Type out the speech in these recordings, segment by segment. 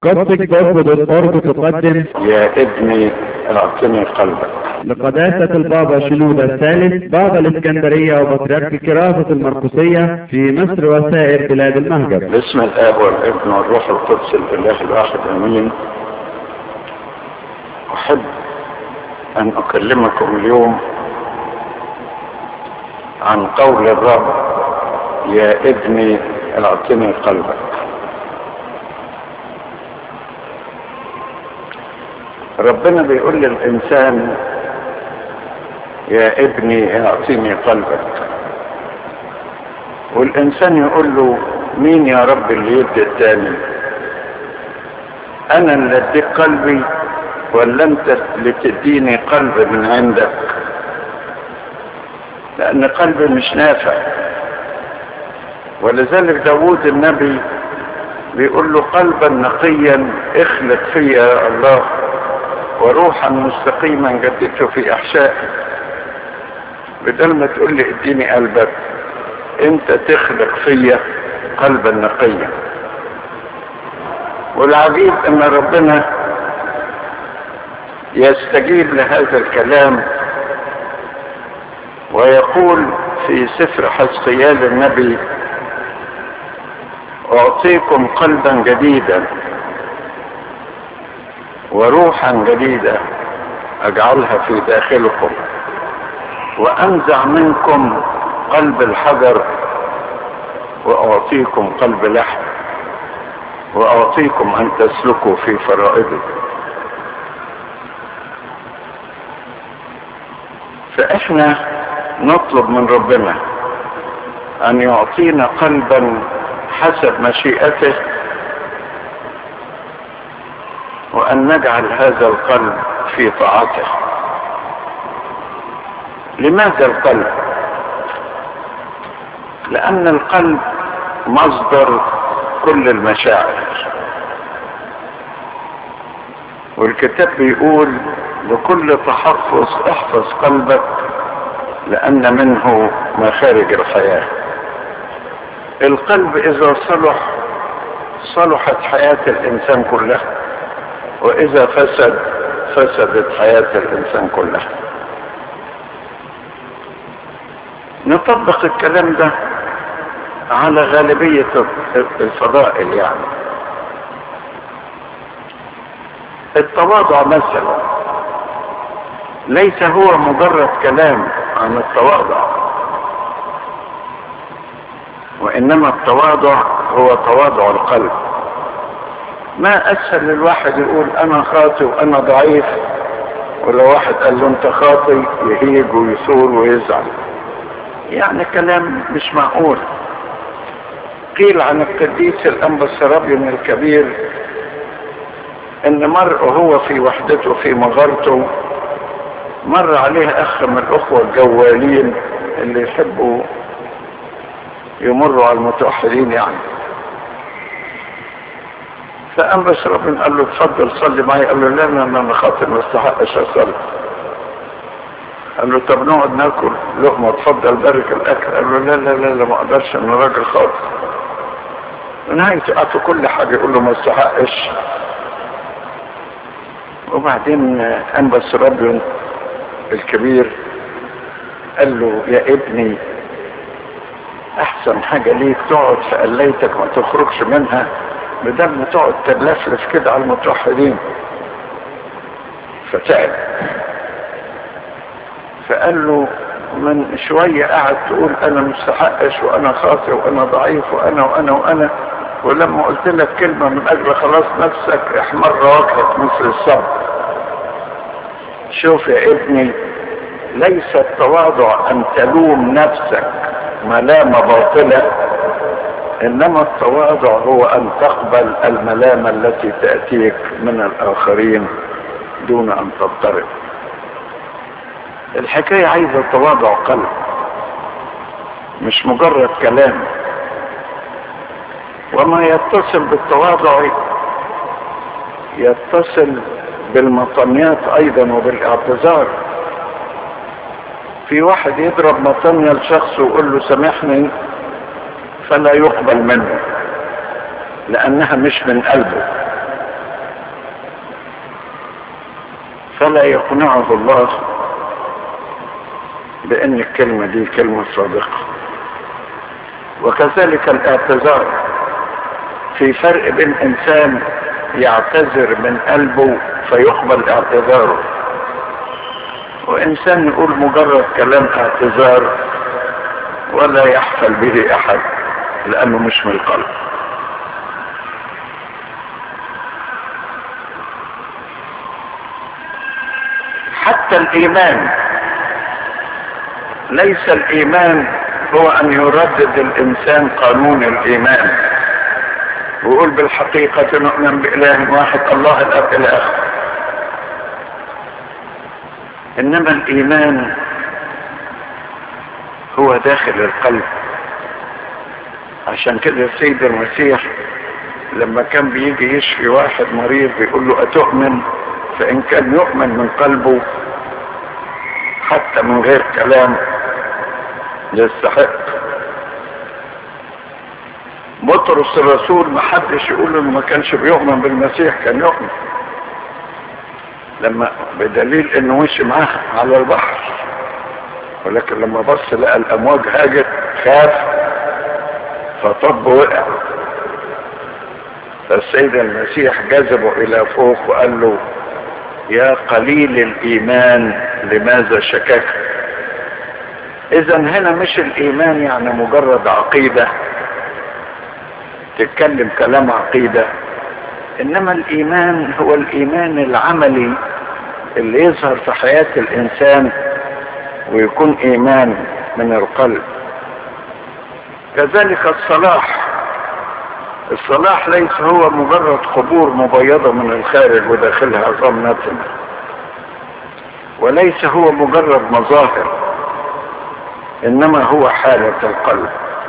قصدك برضه بالقرب تقدم يا ابني اعطني قلبك لقداسة البابا شنودة الثالث بابا الإسكندرية وبطريرك كراسة المرقسية في مصر وسائر بلاد المهجر باسم الاب والابن والروح القدس الاله الواحد امين احب ان اكلمكم اليوم عن قول الرب يا ابني اعطني قلبك ربنا بيقول للإنسان يا ابني اعطيني قلبك والإنسان يقول له مين يا رب اللي يدي التاني أنا اللي أديك قلبي ولا أنت اللي تديني قلب من عندك لأن قلبي مش نافع ولذلك داود النبي بيقول له قلبا نقيا اخلق فيا يا الله وروحا مستقيما جددته في احشائي بدل ما تقول لي اديني قلبك انت تخلق فيا قلبا نقيا والعجيب ان ربنا يستجيب لهذا الكلام ويقول في سفر حسقيال النبي اعطيكم قلبا جديدا وروحا جديدة اجعلها في داخلكم وانزع منكم قلب الحجر واعطيكم قلب لحم واعطيكم ان تسلكوا في فرائضي فاحنا نطلب من ربنا ان يعطينا قلبا حسب مشيئته وأن نجعل هذا القلب في طاعته لماذا القلب لأن القلب مصدر كل المشاعر والكتاب بيقول بكل تحفظ احفظ قلبك لأن منه مخارج الحياة القلب إذا صلح صلحت حياة الإنسان كلها واذا فسد فسدت حياة الانسان كلها نطبق الكلام ده على غالبية الفضائل يعني التواضع مثلا ليس هو مجرد كلام عن التواضع وانما التواضع هو تواضع القلب ما اسهل للواحد يقول انا خاطئ وانا ضعيف ولو واحد قال له انت خاطئ يهيج ويثور ويزعل يعني كلام مش معقول قيل عن القديس الانبا السرابيون الكبير ان مر وهو في وحدته في مغارته مر عليه اخ من الاخوة الجوالين اللي يحبوا يمروا على المتوحدين يعني فقام بس ربنا قال له اتفضل صلي معي قال له لا لا انا خاطر ما استحقش اصلي قال له طب نقعد ناكل لقمه اتفضل بارك الاكل قال له لا لا لا, لا ما اقدرش انا راجل خاطر نهايته قعدت كل حاجه يقول له ما استحقش وبعدين قام بس ربنا الكبير قال له يا ابني احسن حاجه ليك تقعد في قليتك ما تخرجش منها بدل ما تقعد تلفلف كده على المتوحدين فتعب فقال له من شوية قعد تقول انا مستحقش وانا خاطئ وانا ضعيف وانا وانا وانا ولما قلت لك كلمة من اجل خلاص نفسك احمر وجهك مثل الصبر شوف يا ابني ليس التواضع ان تلوم نفسك ملامة باطلة انما التواضع هو ان تقبل الملامة التي تأتيك من الاخرين دون ان تضطرب الحكاية عايزة تواضع قلب مش مجرد كلام وما يتصل بالتواضع يتصل بالمطنيات ايضا وبالاعتذار في واحد يضرب مطنية لشخص ويقول له سامحني فلا يقبل منه لانها مش من قلبه فلا يقنعه الله بأن الكلمة دي كلمة صادقة وكذلك الاعتذار في فرق بين إنسان يعتذر من قلبه فيقبل اعتذاره وإنسان يقول مجرد كلام اعتذار ولا يحفل به أحد لأنه مش من القلب حتى الإيمان ليس الإيمان هو أن يردد الإنسان قانون الإيمان ويقول بالحقيقة نؤمن بإله واحد الله الأب إلى آخره إنما الإيمان هو داخل القلب عشان كده السيد المسيح لما كان بيجي يشفي واحد مريض بيقول له أتؤمن فإن كان يؤمن من قلبه حتى من غير كلام يستحق بطرس الرسول ما حدش يقول انه ما كانش بيؤمن بالمسيح كان يؤمن لما بدليل انه مشي معاه على البحر ولكن لما بص لقى الامواج هاجت خاف فطب وقع فالسيد المسيح جذبه الى فوق وقال له يا قليل الايمان لماذا شككت اذا هنا مش الايمان يعني مجرد عقيدة تتكلم كلام عقيدة انما الايمان هو الايمان العملي اللي يظهر في حياة الانسان ويكون ايمان من القلب كذلك الصلاح الصلاح ليس هو مجرد قبور مبيضة من الخارج وداخلها عظام نتنة وليس هو مجرد مظاهر انما هو حالة القلب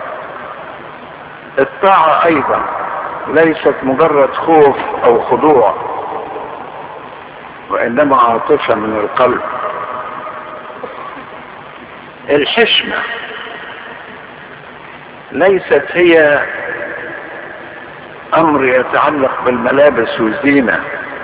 الطاعة ايضا ليست مجرد خوف او خضوع وانما عاطفة من القلب الحشمة ليست هي امر يتعلق بالملابس والزينة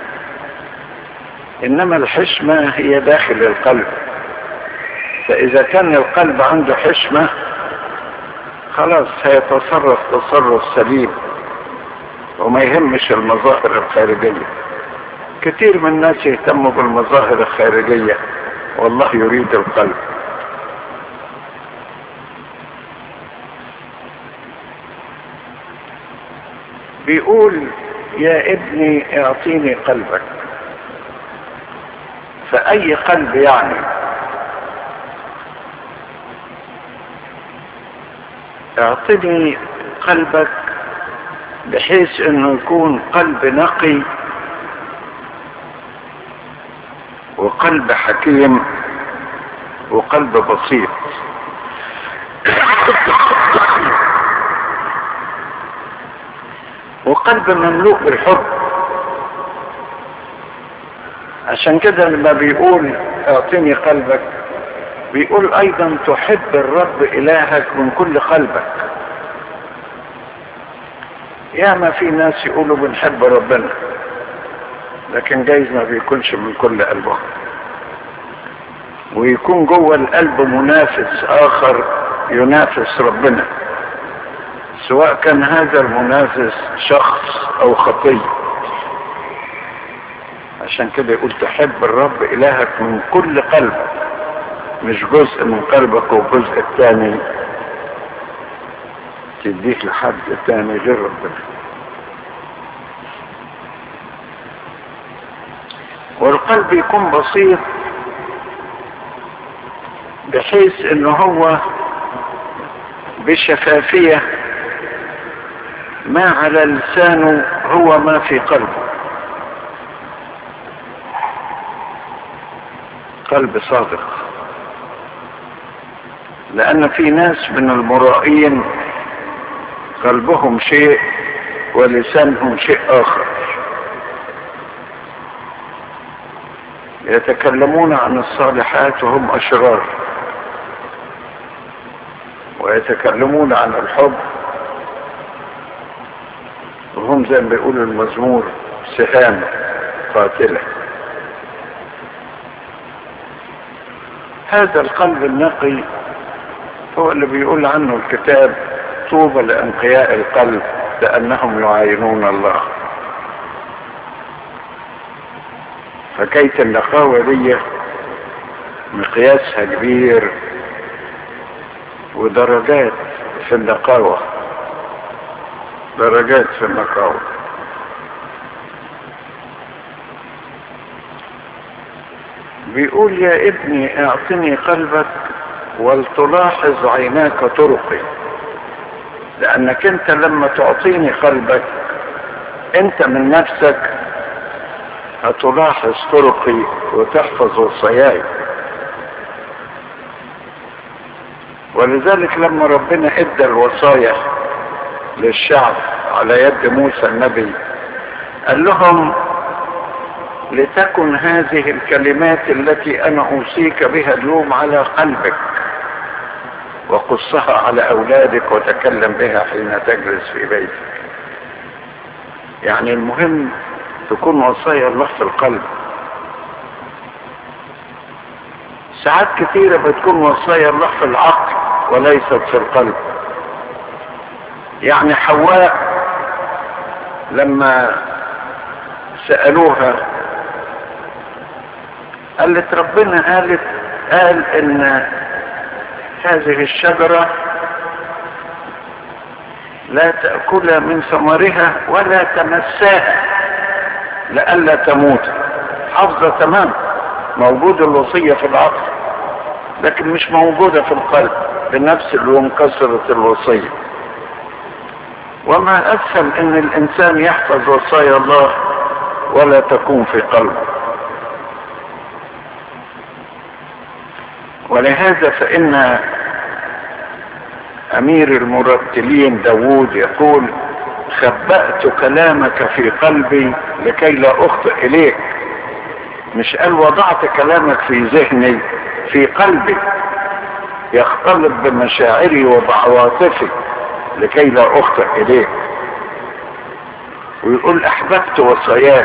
انما الحشمة هي داخل القلب فاذا كان القلب عنده حشمة خلاص هيتصرف تصرف سليم وما يهمش المظاهر الخارجية كثير من الناس يهتموا بالمظاهر الخارجية والله يريد القلب بيقول يا ابني اعطيني قلبك فأي قلب يعني اعطني قلبك بحيث انه يكون قلب نقي وقلب حكيم وقلب بسيط وقلب مملوء بالحب عشان كده لما بيقول اعطني قلبك بيقول ايضا تحب الرب الهك من كل قلبك ياما في ناس يقولوا بنحب ربنا لكن جايز ما بيكونش من كل قلبه ويكون جوه القلب منافس اخر ينافس ربنا سواء كان هذا المنافس شخص او خطيه عشان كده يقول تحب الرب الهك من كل قلبك مش جزء من قلبك والجزء الثاني تديك لحد تاني غير ربنا والقلب يكون بسيط بحيث ان هو بشفافية ما على لسانه هو ما في قلبه قلب صادق لان في ناس من المرائين قلبهم شيء ولسانهم شيء اخر يتكلمون عن الصالحات وهم اشرار ويتكلمون عن الحب وهم زي ما بيقولوا المزمور سهام قاتلة هذا القلب النقي هو اللي بيقول عنه الكتاب طوبى لأنقياء القلب لأنهم يعاينون الله فكيت النقاوة دي مقياسها كبير ودرجات في النقاوة درجات في النقاوة بيقول يا ابني اعطني قلبك ولتلاحظ عيناك طرقي لانك انت لما تعطيني قلبك انت من نفسك هتلاحظ طرقي وتحفظ وصاياي ولذلك لما ربنا ادى الوصايا للشعب على يد موسى النبي قال لهم لتكن هذه الكلمات التي انا اوصيك بها اليوم على قلبك وقصها على اولادك وتكلم بها حين تجلس في بيتك يعني المهم تكون وصايا الله في القلب ساعات كثيرة بتكون وصايا الله في العقل وليست في القلب يعني حواء لما سألوها قالت ربنا قالت قال ان هذه الشجرة لا تأكل من ثمرها ولا تمساها لئلا تموت حافظة تمام موجود الوصية في العقل لكن مش موجودة في القلب بنفس اليوم كسرت الوصية وما أسهل أن الإنسان يحفظ وصايا الله ولا تكون في قلبه ولهذا فإن أمير المرتلين داود يقول خبأت كلامك في قلبي لكي لا أخطئ إليك مش قال وضعت كلامك في ذهني في قلبي يختلط بمشاعري وبعواطفي لكي لا أخطئ إليك ويقول أحببت وصاياك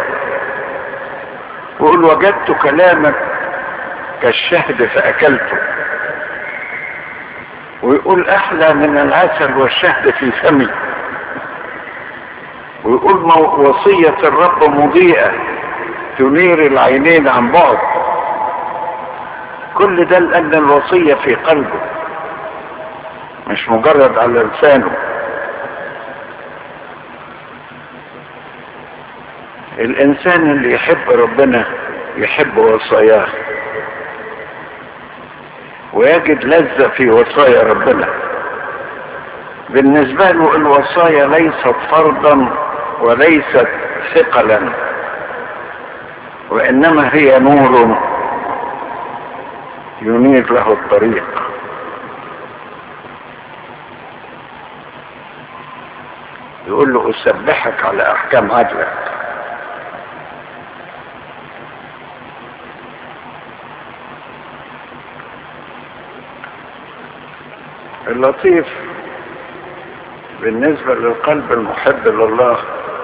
ويقول وجدت كلامك كالشهد فأكلته ويقول أحلى من العسل والشهد في فمي ويقول وصية الرب مضيئة تنير العينين عن بعد كل ده لأن الوصية في قلبه مش مجرد على لسانه الإنسان اللي يحب ربنا يحب وصاياه ويجد لذة في وصايا ربنا بالنسبة له الوصايا ليست فرضا وليست ثقلا وإنما هي نور ينير له الطريق يقول له أسبحك على أحكام عدلك اللطيف بالنسبة للقلب المحب لله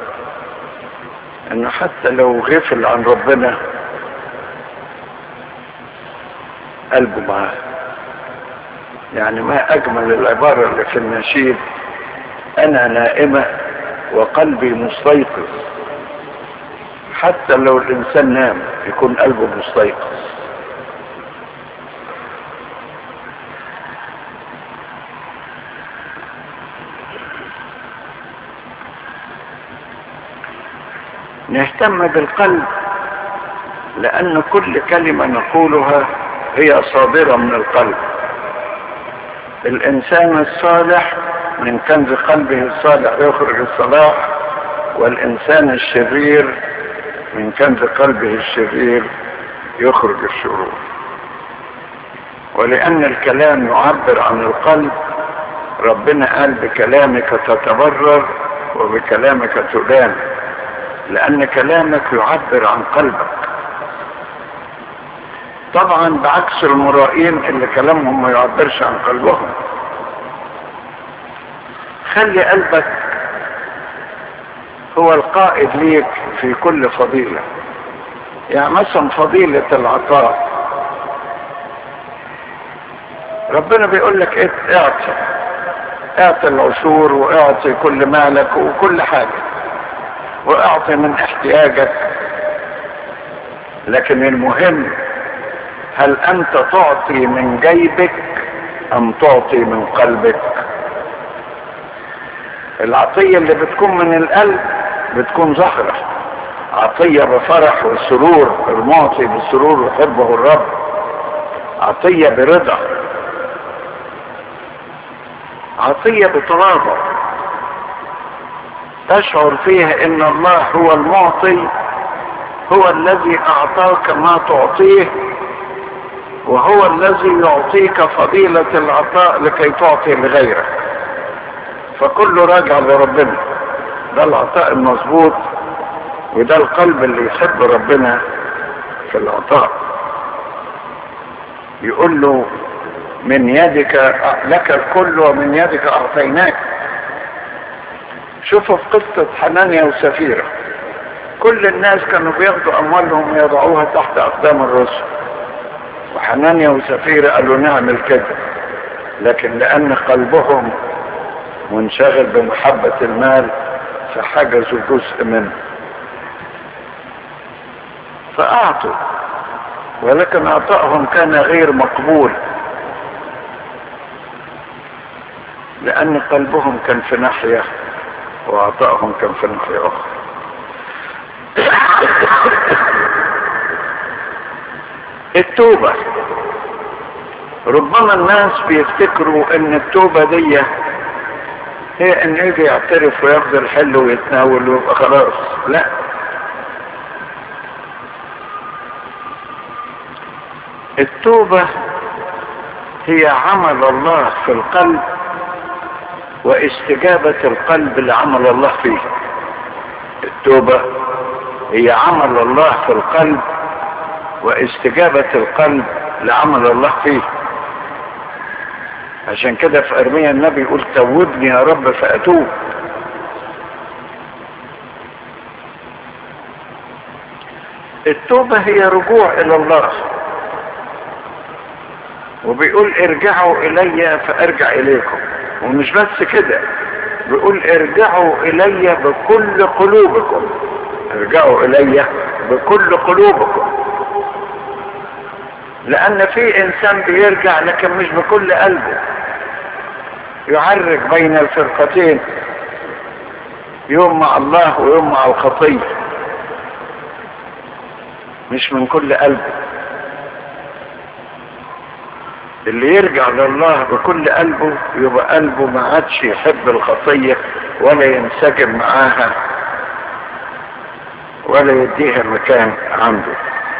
انه حتى لو غفل عن ربنا قلبه معاه يعني ما اجمل العبارة اللي في النشيد انا نائمة وقلبي مستيقظ حتى لو الانسان نام يكون قلبه مستيقظ نهتم بالقلب لأن كل كلمة نقولها هي صادرة من القلب الإنسان الصالح من كنز قلبه الصالح يخرج الصلاح والإنسان الشرير من كنز قلبه الشرير يخرج الشرور ولأن الكلام يعبر عن القلب ربنا قال بكلامك تتبرر وبكلامك تدان لأن كلامك يعبر عن قلبك طبعا بعكس المرائين اللي كلامهم ما يعبرش عن قلبهم خلي قلبك هو القائد ليك في كل فضيلة يعني مثلا فضيلة العطاء ربنا بيقول لك إيه اعطي اعطي العشور واعطي كل مالك وكل حاجة واعطي من احتياجك لكن المهم هل انت تعطي من جيبك ام تعطي من قلبك العطية اللي بتكون من القلب بتكون ظاهرة عطية بفرح وسرور المعطي بالسرور يحبه الرب عطية برضا عطية بتواضع تشعر فيها ان الله هو المعطي هو الذي اعطاك ما تعطيه وهو الذي يعطيك فضيلة العطاء لكي تعطي لغيرك فكله راجع لربنا ده العطاء المظبوط وده القلب اللي يحب ربنا في العطاء يقول له من يدك لك الكل ومن يدك اعطيناك شوفوا في قصة حنانيا وسفيرة كل الناس كانوا بياخدوا اموالهم ويضعوها تحت اقدام الرسل وحنانيا وسفيرة قالوا نعمل كده لكن لان قلبهم منشغل بمحبة المال فحجزوا جزء منه فأعطوا ولكن عطائهم كان غير مقبول لأن قلبهم كان في ناحية وعطائهم كان في ناحية أخرى التوبة ربما الناس بيفتكروا ان التوبة دي هي ان يجي يعترف وياخد الحل ويتناول ويبقى خلاص لا التوبة هي عمل الله في القلب واستجابة القلب لعمل الله فيه التوبة هي عمل الله في القلب واستجابة القلب لعمل الله فيه عشان كده في ارميا النبي يقول توبني يا رب فاتوب التوبة هي رجوع الى الله وبيقول ارجعوا الي فارجع اليكم ومش بس كده بيقول ارجعوا الي بكل قلوبكم ارجعوا الي بكل قلوبكم لان في انسان بيرجع لكن مش بكل قلبه يعرج بين الفرقتين يوم مع الله ويوم مع الخطيه مش من كل قلبه اللي يرجع لله بكل قلبه يبقى قلبه ما عادش يحب الخطيه ولا ينسجم معاها ولا يديها مكان عنده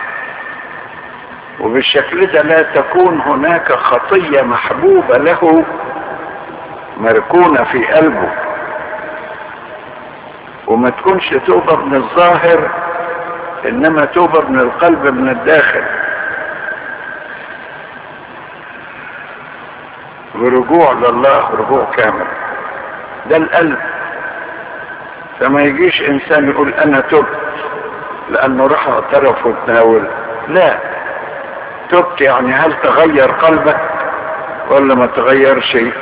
وبالشكل ده لا تكون هناك خطية محبوبة له مركونة في قلبه وما تكونش توبة من الظاهر انما توبة من القلب من الداخل ورجوع لله رجوع كامل ده القلب فما يجيش انسان يقول انا تبت لانه راح اعترف وتناول لا تبت يعني هل تغير قلبك ولا ما تغير شيء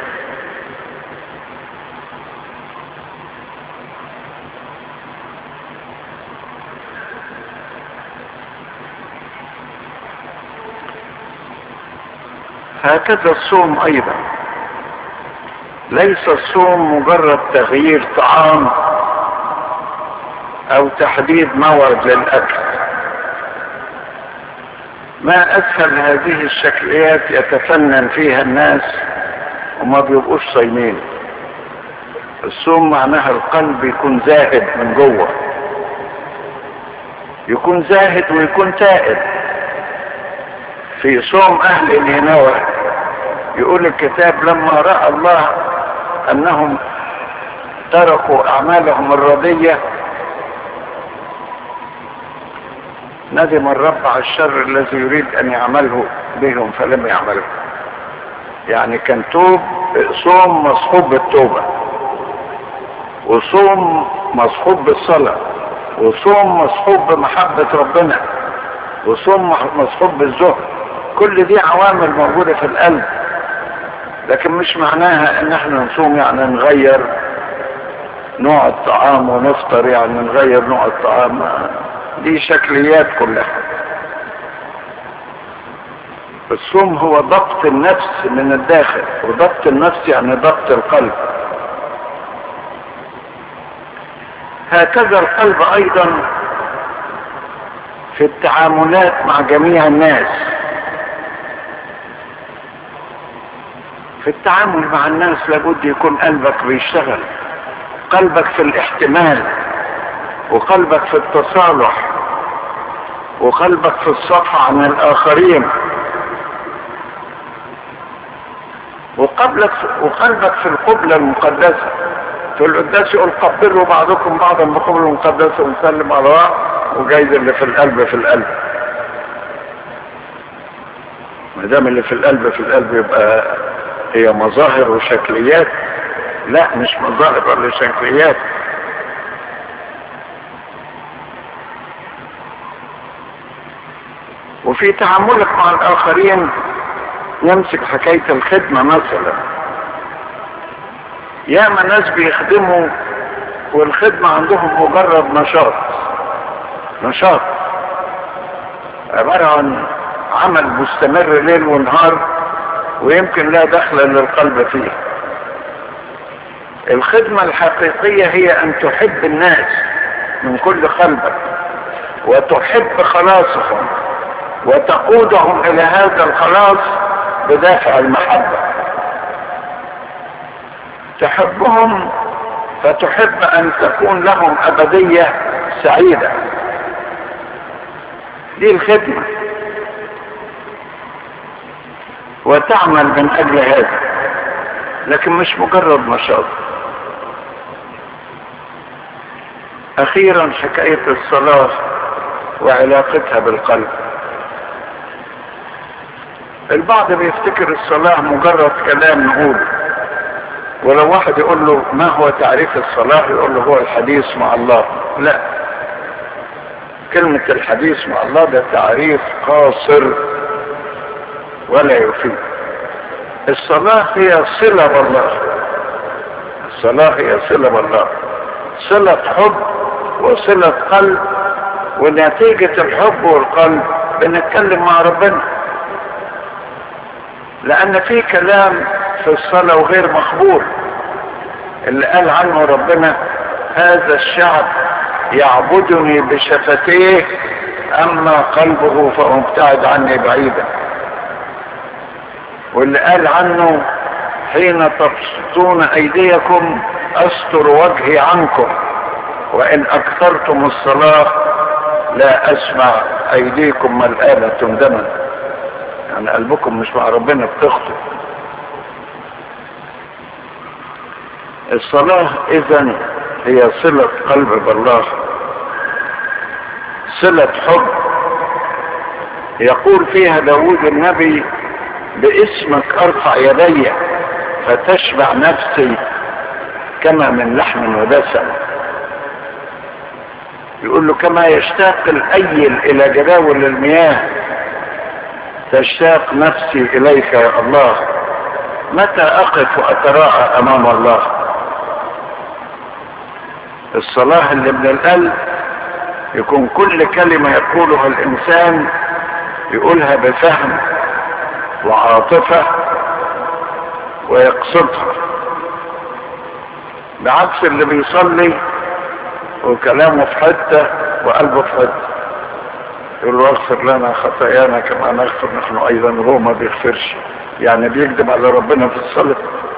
هكذا الصوم ايضا ليس الصوم مجرد تغيير طعام او تحديد موعد للاكل ما اسهل هذه الشكليات يتفنن فيها الناس وما بيبقوش صايمين الصوم معناها القلب يكون زاهد من جوه يكون زاهد ويكون تائب في صوم اهل النينوى يقول الكتاب لما راى الله انهم تركوا اعمالهم الرديه ندم الرب على الشر الذي يريد ان يعمله بهم فلم يعمله يعني كان توب صوم مصحوب بالتوبه وصوم مصحوب بالصلاه وصوم مصحوب بمحبه ربنا وصوم مصحوب بالزهد كل دي عوامل موجوده في القلب لكن مش معناها ان احنا نصوم يعني نغير نوع الطعام ونفطر يعني نغير نوع الطعام دي شكليات كلها الصوم هو ضبط النفس من الداخل وضبط النفس يعني ضبط القلب هكذا القلب ايضا في التعاملات مع جميع الناس في التعامل مع الناس لابد يكون قلبك بيشتغل قلبك في الاحتمال وقلبك في التصالح وقلبك في الصفح عن الاخرين وقبلك وقلبك في القبلة المقدسة في القداس يقول قبلوا بعضكم بعضا بقبلة مقدسة ونسلم على بعض وجايز اللي في القلب في القلب ما دام اللي في القلب في القلب يبقى هي مظاهر وشكليات لا مش مظاهر ولا شكليات وفي تعاملك مع الاخرين نمسك حكاية الخدمة مثلا ياما ناس بيخدموا والخدمة عندهم مجرد نشاط نشاط عبارة عن عمل مستمر ليل ونهار ويمكن لا دخل للقلب فيه الخدمة الحقيقية هي ان تحب الناس من كل قلبك وتحب خلاصهم وتقودهم الى هذا الخلاص بدافع المحبة تحبهم فتحب ان تكون لهم ابدية سعيدة دي الخدمة وتعمل من اجل هذا لكن مش مجرد نشاط اخيرا حكاية الصلاة وعلاقتها بالقلب البعض بيفتكر الصلاة مجرد كلام نقوله ولو واحد يقول له ما هو تعريف الصلاة يقول له هو الحديث مع الله لا كلمة الحديث مع الله ده تعريف قاصر ولا يفيد الصلاة هي صلة بالله الصلاة هي صلة بالله صلة حب وصلة قلب ونتيجة الحب والقلب بنتكلم مع ربنا لان في كلام في الصلاة وغير مقبول اللي قال عنه ربنا هذا الشعب يعبدني بشفتيه اما قلبه فمبتعد عني بعيدا واللي قال عنه حين تبسطون ايديكم استر وجهي عنكم وان اكثرتم الصلاة لا اسمع ايديكم ملآلة دما يعني قلبكم مش مع ربنا بتخطئ الصلاة اذا هي صلة قلب بالله صلة حب يقول فيها داود النبي باسمك ارفع يدي فتشبع نفسي كما من لحم ودسم يقول له كما يشتاق الايل الى جداول المياه تشتاق نفسي اليك يا الله متى اقف واتراءى امام الله الصلاة اللي من القلب يكون كل كلمة يقولها الانسان يقولها بفهم وعاطفة ويقصدها بعكس اللي بيصلي وكلامه في حتة وقلبه في حتة يقول له اغفر لنا خطايانا كما نغفر نحن ايضا هو ما بيغفرش يعني بيكذب على ربنا في الصلاة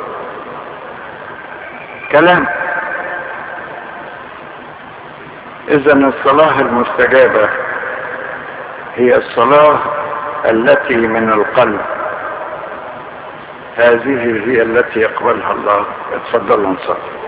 كلام اذا الصلاة المستجابة هي الصلاة التي من القلب هذه هي التي يقبلها الله اتفضلوا نصلي